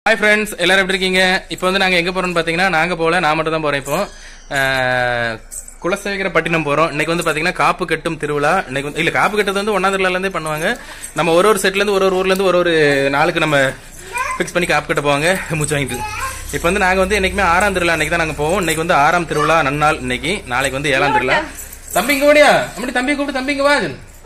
Hi friends எல்லாரும் எப்படி இருக்கீங்க இப்போ வந்து நாங்க எங்க போறோம்னு பாத்தீங்கன்னா நாங்க போல நான் மட்டும் தான் போறேன் இப்போ அஹ், குலசேகர பட்டினம் போறோம் இன்னைக்கு வந்து பாத்தீங்கன்னா காப்பு கட்டும் திருவிழா இன்னைக்கு வந்து இல்ல காப்பு கட்டுறது வந்து ஒன்னாம் திருவிழால இருந்தே பண்ணுவாங்க நம்ம ஒரு ஒரு செட்ல இருந்து ஒரு ஒரு ஊர்ல இருந்து ஒரு ஒரு நாளுக்கு நம்ம ஃபிக்ஸ் பண்ணி காப்பு கட்ட போவாங்க மூச்சு வாங்கிட்டு இப்போ வந்து நாங்க வந்து என்னைக்குமே ஆறாம் திருவிழா இன்னைக்கு தான் நாங்க போவோம் இன்னைக்கு வந்து ஆறாம் திருவிழா நன்னாள் இன்னைக்கு நாளைக்கு வந்து ஏழாம் திருவிழா தம்பி இங்க ஓடியா அப்படி தம்பி கூப்பிட்டு தம்பி இங்க வா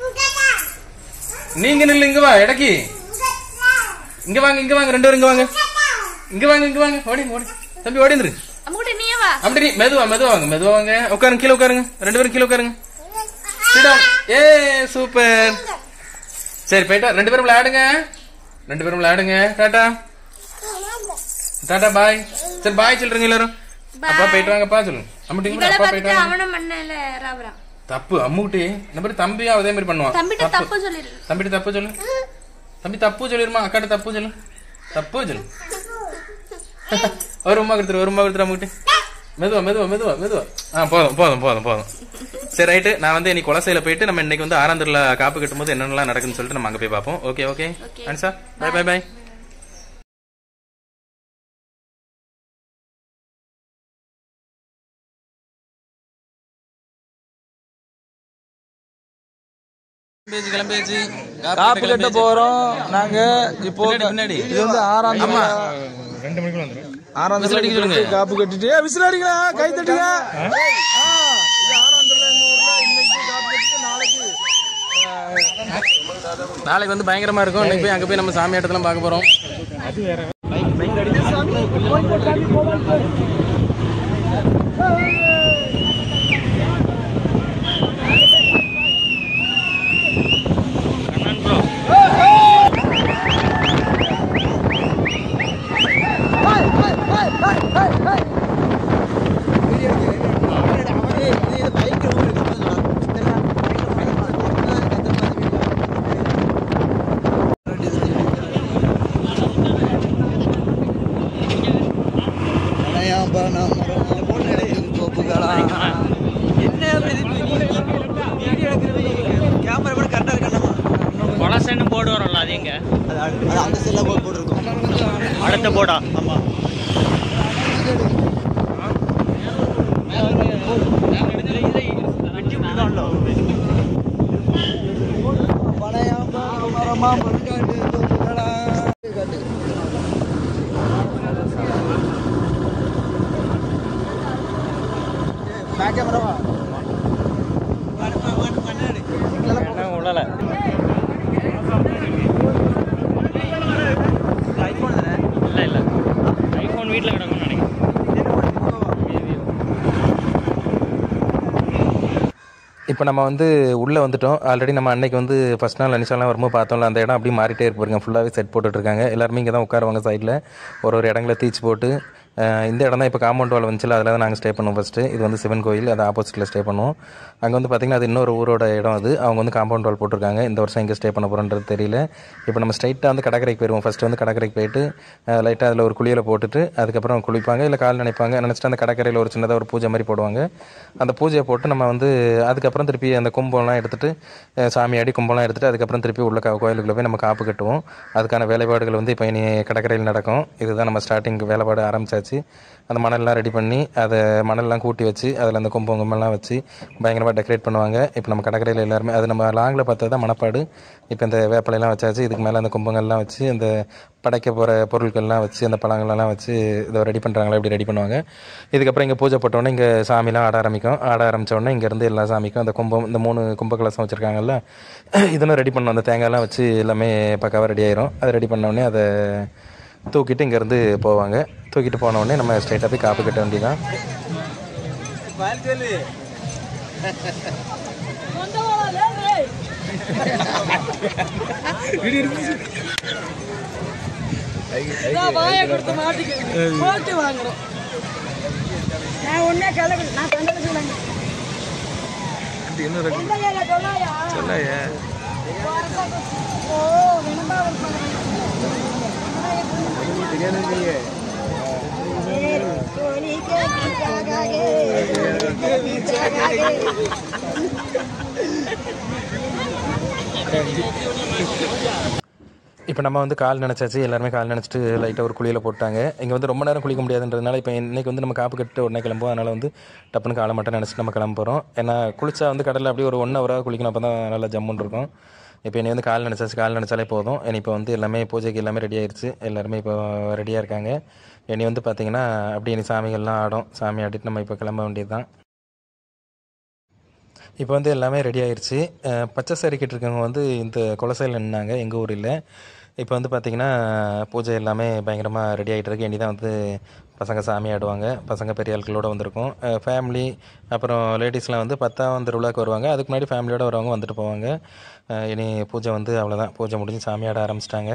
நீங்க நில்லு இங்க வா இடக்கி இங்க வாங்க இங்க வாங்க ரெண்டு பேரும் இங்க வாங்க இங்க வாங்க இங்க வாங்க ஓடி ஓடி தம்பி ஓடி வந்துரு அம்முகிட்ட நீயே வா அப்படி நீ மெதுவா மெதுவா வாங்க மெதுவா வாங்க உட்காருங்க கீழே உட்காருங்க ரெண்டு பேரும் கீழே உட்காருங்க Sit down. ஏ சூப்பர் சரி போயிட்டா ரெண்டு பேரும் விளையாடுங்க ரெண்டு பேரும் விளையாடுங்க டாடா டாடா பாய் சரி பாய் சொல்றீங்க எல்லாரும் அப்பா போயிட்டு வாங்கப்பா சொல்லுங்க அம்முட்டி கூட இவளை அப்பா போயிட்டு பார்த்துட்டு வாங்க அவனும் பண்ணல ராபரா தப்பு அம்முட்டி இந்த மாதிரி தம்பியும் அதே மாதிரி பண்ணுவான் தம்பிட்ட தப்பு சொல்லிரு தம்பிட்டு தப்பு சொல்லு தம்பி தப்பு சொல்லிருமா அக்காட்ட தப்பு சொல்லு தப்பு சொல்லு ஒரு உமா கொடுத்துரு ஒரு உமா கொடுத்துரு அம்முக்கிட்ட மெதுவா மெதுவா மெதுவா மெதுவா ஆ போதும் போதும் போதும் போதும் சரி ரைட்டு நான் வந்து இன்னைக்கு குலசையில போயிட்டு நம்ம இன்னைக்கு வந்து ஆறாந்தூர்ல காப்பு கட்டும்போது என்னென்னலாம் நடக்குன்னு சொல்லிட்டு நம்ம அங்க போய் பார்ப்போம் okay okay Okay. Anisa bye bye bye கிளம்பியாச்சு கிளம்பியாச்சு காப்பு கட்ட போறோம் நாங்க இப்போ பின்னாடி, பின்னாடி. இது வந்து ஆறாம் ஆமா ஆறாம் விசில் அடிக்க சொல்லுங்க. காப்பு கட்டிட்டு ஏய், விசில் அடிக்கலாம் கை தட்டுங்க ஆ, இது ஆறாம் திருவிழா எங்க ஊர்ல இன்னைக்கு காப்பு கட்டிட்டு நாளைக்கு நாளைக்கு வந்து பயங்கரமா இருக்கும் இன்னைக்கு போய் அங்க போய் நம்ம சாமி ஆட்டத்தெல்லாம் பார்க்க போறோம் பழசன்னு போர்டு வரும்ல அது எங்க அடுத்த போர்டா ஆமா உள்ளல இல்ல இல்ல ஐபோன் வீட்ல கிடக்கும்னு நினைக்கிறேன் இப்போ நம்ம வந்து உள்ளே வந்துட்டோம் ஆல்ரெடி நம்ம அன்னைக்கு வந்து ஃபர்ஸ்ட் நாள் அனிஷாலாம் வரும்போது பார்த்தோம்ல அந்த இடம் அப்படியே மாறிட்டே இருக்கு பாருங்க ஃபுல்லாகவே செட் போட்டுட்டு இருக்காங்க எல்லாருமே இங்கே தான் உட்காருவாங்க சைடில் ஒரு ஒரு இடங்கள தீச்சு போட்டு அஹ், இந்த இடம் தான் இப்போ காம்பவுண்ட் வால் வந்துச்சுல அதில் தான் நாங்கள் ஸ்டே பண்ணுவோம் ஃபஸ்ட்டு இது வந்து சிவன் கோயில் அது ஆப்போசிட்டில் ஸ்டே பண்ணுவோம் அங்கே வந்து பார்த்திங்கன்னா அது இன்னொரு ஊரோட இடம் அது அவங்க வந்து காம்பவுண்ட் வால் போட்டிருக்காங்க இந்த வருஷம் எங்கே ஸ்டே பண்ண போகிறோன்றது தெரியல இப்போ நம்ம ஸ்ட்ரைட்டாக வந்து கடற்கரைக்கு போயிடுவோம் ஃபஸ்ட்டு வந்து கடற்கரைக்கு போயிட்டு லைட்டாக அதில் ஒரு குளியலை போட்டுட்டு அதுக்கப்புறம் குளிப்பாங்க இல்லை கால் நினைப்பாங்க நினச்சிட்டு அந்த கடற்கரையில் ஒரு சின்னதாக ஒரு பூஜை மாதிரி போடுவாங்க அந்த பூஜையை போட்டு நம்ம வந்து அதுக்கப்புறம் திருப்பி அந்த கும்பம்லாம் எடுத்துட்டு அஹ், சாமியாடி கும்பம்லாம் எடுத்துட்டு அதுக்கப்புறம் திருப்பி உள்ள கா- கோயிலுக்குள்ள போய் நம்ம காப்பு கட்டுவோம் அதுக்கான வேலைப்பாடுகள் வந்து இப்போ இனி கடற்கரையில் நடக்கும் இதுதான் நம்ம ஸ்டார்டிங் வேலைப்பாடு ஆரம்பிச்சாச்சு அந்த மணல்லாம் ரெடி பண்ணி அதை மணல்லாம் கூட்டி வச்சு அதில் அந்த கும்பம் கும்பம்லாம் வச்சு பயங்கரமாக டெக்கரேட் பண்ணுவாங்க இப்போ நம்ம கடற்கரையில் எல்லாருமே அது நம்ம லாங்கில் பார்த்தது தான் மணப்பாடு இப்போ இந்த வேப்பிலையெல்லாம் வச்சாச்சு இதுக்கு மேலே அந்த கும்பங்கள்லாம் வச்சு அந்த படைக்க போகிற பொருட்கள்லாம் வச்சு அந்த பழங்கள்லாம் வச்சு இதை ரெடி பண்ணுறாங்களா இப்படி ரெடி பண்ணுவாங்க இதுக்கப்புறம் இங்கே பூஜை போட்டோன்னே இங்கே சாமிலாம் ஆட ஆரம்பிக்கும் ஆட ஆரம்பிச்ச உடனே இங்கேருந்து எல்லா சாமிக்கும் அந்த கும்பம் இந்த மூணு கும்ப கலசம் வச்சுருக்காங்கல்ல இதெல்லாம் ரெடி பண்ணோம் அந்த தேங்காய்லாம் வச்சு எல்லாமே பக்காவாக ரெடி ஆயிரும் அதை ரெடி பண்ண உடனே அதை தூக்கிட்டு இங்கேருந்து போவாங்க தூக்கிட்டு போன உடனே நம்ம ஸ்ட்ரைட்டாக போய் காப்பு கட்ட வேண்டியதான் நான் ஒன்னே கலக்கு நான் கண்டது சொல்லுங்க ஓ வேணும்பா ஒரு இப்போ இப்போ நம்ம வந்து கால் நினச்சாச்சு எல்லாருமே கால் நினச்சிட்டு லைட்டாக ஒரு குழியில் போட்டாங்க இங்கே வந்து ரொம்ப நேரம் குளிக்க முடியாதுன்றதுனால இப்போ இன்னைக்கு வந்து நம்ம காப்பு கட்டு உடனே கிளம்புவோம் அதனால் வந்து டப்புன்னு காலை மட்டும் நினச்சிட்டு நம்ம கிளம்ப போகிறோம் ஏன்னா குளிச்சா வந்து கடலில் அப்படியே ஒரு ஒன் ஹவராக குளிக்கணும் அப்போ தான் நல்லா ஜம்முன்னு இருக்கும் இப்போ இனி வந்து கால் நினச்சாச்சு கால் நினச்சாலே போதும் இனி இப்போ வந்து எல்லாமே பூஜைக்கு எல்லாமே ரெடி ஆயிருச்சு எல்லாருமே இப்போ ரெடியாக இருக்காங்க இனி வந்து பார்த்தீங்கன்னா அப்படியே இனி சாமிகள்லாம் ஆடும் சாமி ஆடிட்டு நம்ம இப்போ கிளம்ப வேண்டியது தான் இப்போ வந்து எல்லாமே ரெடி ஆயிருச்சு அஹ் பச்சை சரிக்கிட்டு இருக்கவங்க வந்து இந்த குலசையில் நின்னாங்க எங்கள் ஊரில் இப்போ வந்து பார்த்திங்கன்னா பூஜை எல்லாமே பயங்கரமாக ரெடி ஆகிட்டு இருக்கு இனி தான் வந்து பசங்க சாமி ஆடுவாங்க பசங்க பெரிய ஆட்களோடு வந்திருக்கோம் ஃபேமிலி அப்புறம் லேடிஸ்லாம் வந்து பத்தாம் திருவிழாக்கு வருவாங்க அதுக்கு முன்னாடி ஃபேமிலியோடு வரவங்க வந்துட்டு போவாங்க அஹ் இனி பூஜை வந்து அவ்வளோதான் பூஜை முடிஞ்சு சாமி ஆட ஆரம்பிச்சிட்டாங்க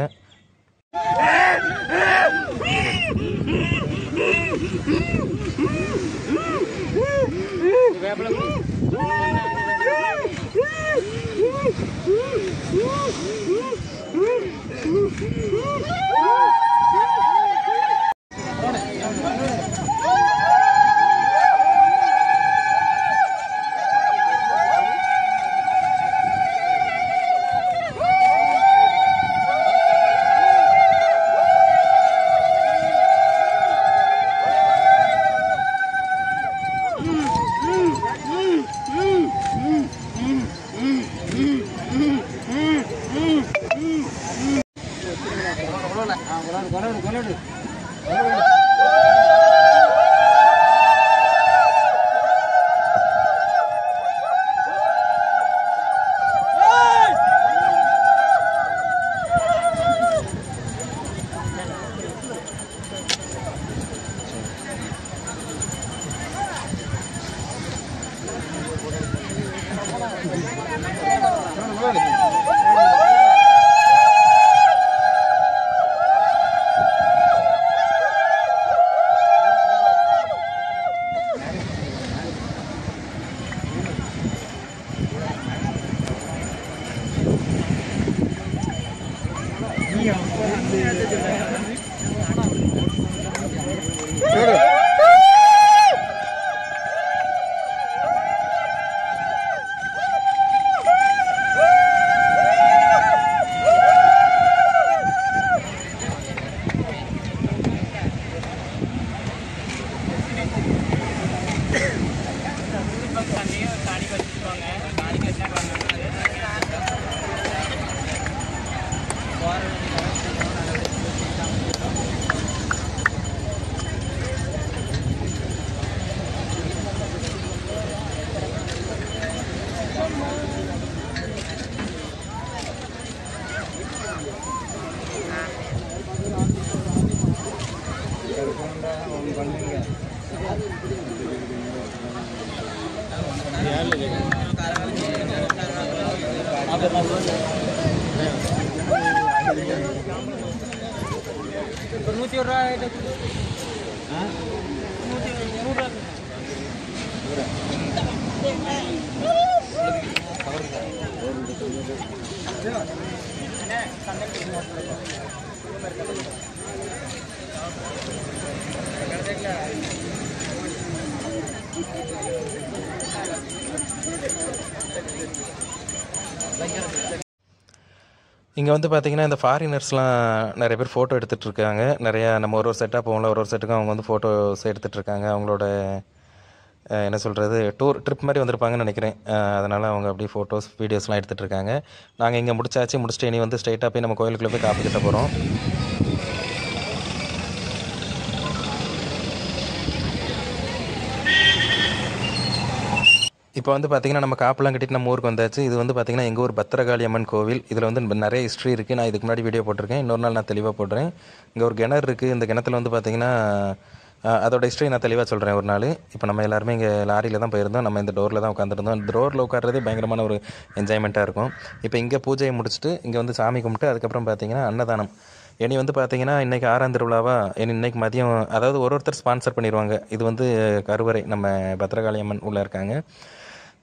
இங்கே வந்து பார்த்தீங்கன்னா இந்த ஃபாரினர்ஸ்லாம் நிறைய பேர் ஃபோட்டோ எடுத்துகிட்டு இருக்காங்க நிறையா நம்ம ஒரு ஒரு செட்டாக போகல ஒரு ஒரு செட்டுக்கும் அவங்க வந்து ஃபோட்டோஸ் எடுத்துகிட்டு இருக்காங்க அவங்களோட அஹ், என்ன சொல்கிறது டூர் ட்ரிப் மாதிரி வந்திருப்பாங்கன்னு நினைக்கிறேன் அதனால் அவங்க அப்படியே ஃபோட்டோஸ் வீடியோஸ்லாம் எடுத்துகிட்டு இருக்காங்க நாங்கள் இங்கே முடிச்சாச்சு முடிச்சுட்டு இனி வந்து ஸ்ட்ரைட்டாக போய் நம்ம கோயிலுக்குள்ளே போய் காப்பி கிட்ட போகிறோம் இப்போ வந்து பார்த்தீங்கன்னா நம்ம காப்பெல்லாம் கட்டிட்டு நம்ம ஊருக்கு வந்தாச்சு இது வந்து பார்த்தீங்கன்னா எங்கள் ஊர் பத்திரகாளி அம்மன் கோவில் இதில் வந்து நிறைய ஹிஸ்ட்ரி இருக்குது நான் இதுக்கு முன்னாடி வீடியோ போட்டிருக்கேன் இன்னொரு நாள் நான் தெளிவாக போடுறேன் இங்கே ஒரு கிணறு இருக்குது இந்த கிணத்துல வந்து பார்த்தீங்கன்னா அஹ், அதோட ஹிஸ்ட்ரி நான் தெளிவாக சொல்கிறேன் ஒரு நாள் இப்போ நம்ம எல்லாருமே இங்கே லாரியில் தான் போயிருந்தோம் நம்ம இந்த டோரில் தான் உட்காந்துருந்தோம் இந்த டோரில் உட்கார்றதே பயங்கரமான ஒரு என்ஜாய்மெண்ட்டாக இருக்கும் இப்போ இங்கே பூஜையை முடிச்சுட்டு இங்கே வந்து சாமி கும்பிட்டு அதுக்கப்புறம் பார்த்தீங்கன்னா அன்னதானம் இனி வந்து பார்த்தீங்கன்னா இன்றைக்கி ஆறாம் திருவிழாவா இனி இன்னைக்கு மதியம் அதாவது ஒரு ஒருத்தர் ஸ்பான்சர் பண்ணிடுவாங்க இது வந்து கருவறை நம்ம பத்திரகாளி அம்மன் உள்ளே இருக்காங்க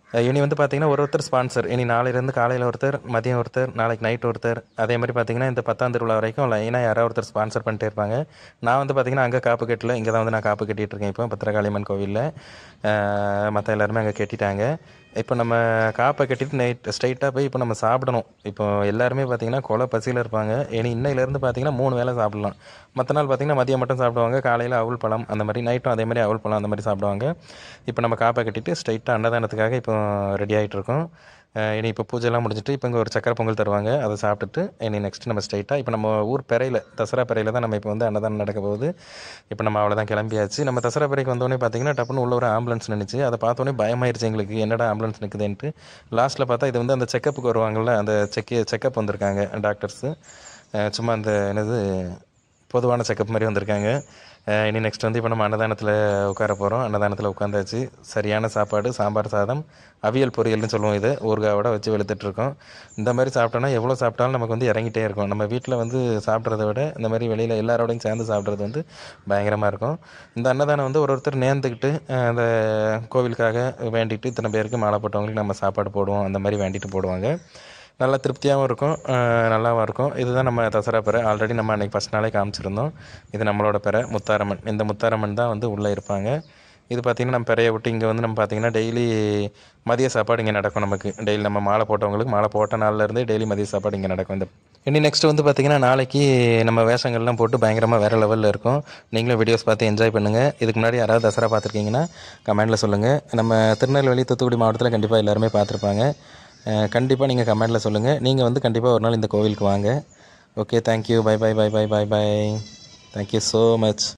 அஹ் இனி வந்து பார்த்தீங்கன்னா ஒரு ஒருத்தர் ஸ்பான்சர் இனி நாளையிலேருந்து காலையில் ஒருத்தர் மதியம் ஒருத்தர் நாளைக்கு நைட் ஒருத்தர் அதே மாதிரி பார்த்தீங்கன்னா இந்த பத்தாம் திருவிழா வரைக்கும் லைனாக யாராவது ஒருத்தர் ஸ்பான்சர் பண்ணிட்டே இருப்பாங்க நான் வந்து பார்த்தீங்கன்னா அங்கே காப்பு கட்டல இங்கே தான் வந்து நான் காப்பு கட்டிட்டு இருக்கேன் இப்போ பத்திரகாளியம்மன் கோவிலில் மற்ற எல்லாருமே அங்கே கட்டிட்டாங்க இப்போ நம்ம காப்பை கட்டிட்டு நைட் ஸ்ட்ரைட்டாக போய் இப்போ நம்ம சாப்பிடணும் இப்போ எல்லாருமே பார்த்தீங்கன்னா கொலை பசியில் இருப்பாங்க இனி இன்னையிலேருந்து பார்த்தீங்கன்னா மூணு வேளை சாப்பிடலாம் மற்ற நாள் பார்த்தீங்கன்னா மதியம் மட்டும் சாப்பிடுவாங்க காலையில் அவுள் பழம் அந்த மாதிரி நைட்டும் அதே மாதிரி அவுள் பழம் அந்த மாதிரி சாப்பிடுவாங்க இப்போ நம்ம காப்பை கட்டிட்டு ஸ்ட்ரைட்டாக அன்னதானத்துக்காக இப்போ ரெடி ஆகிட்டு இருக்கோம் அஹ் இனி இப்போ பூஜைலாம் முடிஞ்சிட்டு இப்போ இங்கே ஒரு சக்கரை பொங்கல் தருவாங்க அதை சாப்பிட்டுட்டு இனி நெக்ஸ்ட் நம்ம ஸ்ட்ரைட்டாக இப்போ நம்ம ஊர் பெறையில் தசரா பெறையில் தான் நம்ம இப்போ வந்து அன்னதானம் நடக்க போகுது இப்போ நம்ம அவ்வளோதான் கிளம்பியாச்சு நம்ம தசரா பெறைக்கு வந்தோடனே பார்த்தீங்கன்னா டப்புன்னு உள்ள ஒரு ஆம்புலன்ஸ் நின்றுச்சு அதை பார்த்தோன்னே பயமாயிருச்சு எங்களுக்கு என்னடா ஆம்புலன்ஸ் நிற்குதுன்ட்டு லாஸ்ட்டில் பார்த்தா இது வந்து அந்த செக்கப்புக்கு வருவாங்கள்ல அந்த செக் செக்கப் வந்திருக்காங்க டாக்டர்ஸு சும்மா அந்த என்னது பொதுவான செக்கப் மாதிரி வந்திருக்காங்க அஹ் இனி நெக்ஸ்ட் வந்து இப்போ நம்ம அன்னதானத்தில் உட்கார போகிறோம் அன்னதானத்தில் உட்காந்தாச்சு சரியான சாப்பாடு சாம்பார் சாதம் அவியல் பொரியல்னு சொல்லுவோம் இது ஊறுகாவோட வச்சு வெளுத்துட்ருக்கோம் இந்த மாதிரி சாப்பிட்டோன்னா எவ்வளோ சாப்பிட்டாலும் நமக்கு வந்து இறங்கிட்டே இருக்கும் நம்ம வீட்டில் வந்து சாப்பிட்றத விட இந்த மாதிரி வெளியில் எல்லாரோடையும் சேர்ந்து சாப்பிட்றது வந்து பயங்கரமாக இருக்கும் இந்த அன்னதானம் வந்து ஒரு ஒருத்தர் நேர்ந்துக்கிட்டு அஹ் அந்த கோவிலுக்காக வேண்டிட்டு இத்தனை பேருக்கு மாலை போட்டவங்களுக்கு நம்ம சாப்பாடு போடுவோம் அந்த மாதிரி வேண்டிட்டு போடுவாங்க நல்லா திருப்தியாகவும் இருக்கும் அஹ் நல்லாவும் இருக்கும் இதுதான் நம்ம தசரா பெறை ஆல்ரெடி நம்ம அன்றைக்கி ஃபஸ்ட் நாளே காமிச்சிருந்தோம் இது நம்மளோட பெறை முத்தாரம்மன் இந்த முத்தாரம்மன் தான் வந்து உள்ளே இருப்பாங்க இது பார்த்திங்கன்னா நம்ம பெறையை விட்டு இங்கே வந்து நம்ம பார்த்திங்கன்னா டெய்லி மதிய சாப்பாடு இங்கே நடக்கும் நமக்கு டெய்லி நம்ம மாலை போட்டவங்களுக்கு மாலை போட்ட நாள்லேருந்து டெய்லி மதிய சாப்பாடு இங்கே நடக்கும் இந்த இனி நெக்ஸ்ட் வந்து பார்த்திங்கன்னா நாளைக்கு நம்ம வேஷங்கள்லாம் போட்டு பயங்கரமாக வேறு லெவலில் இருக்கும் நீங்களும் வீடியோஸ் பார்த்து என்ஜாய் பண்ணுங்கள் இதுக்கு முன்னாடி யாராவது தசரா பார்த்துருக்கீங்கன்னா கமெண்டில் சொல்லுங்கள் நம்ம திருநெல்வேலி தூத்துக்குடி மாவட்டத்தில் கண்டிப்பாக எல்லாருமே பார்த்துருப்பாங்க கண்டிப்பாக நீங்கள் கமெண்டில் சொல்லுங்கள் நீங்கள் வந்து கண்டிப்பாக ஒரு நாள் இந்த கோவிலுக்கு வாங்க okay thank you bye bye bye bye bye bye thank you so much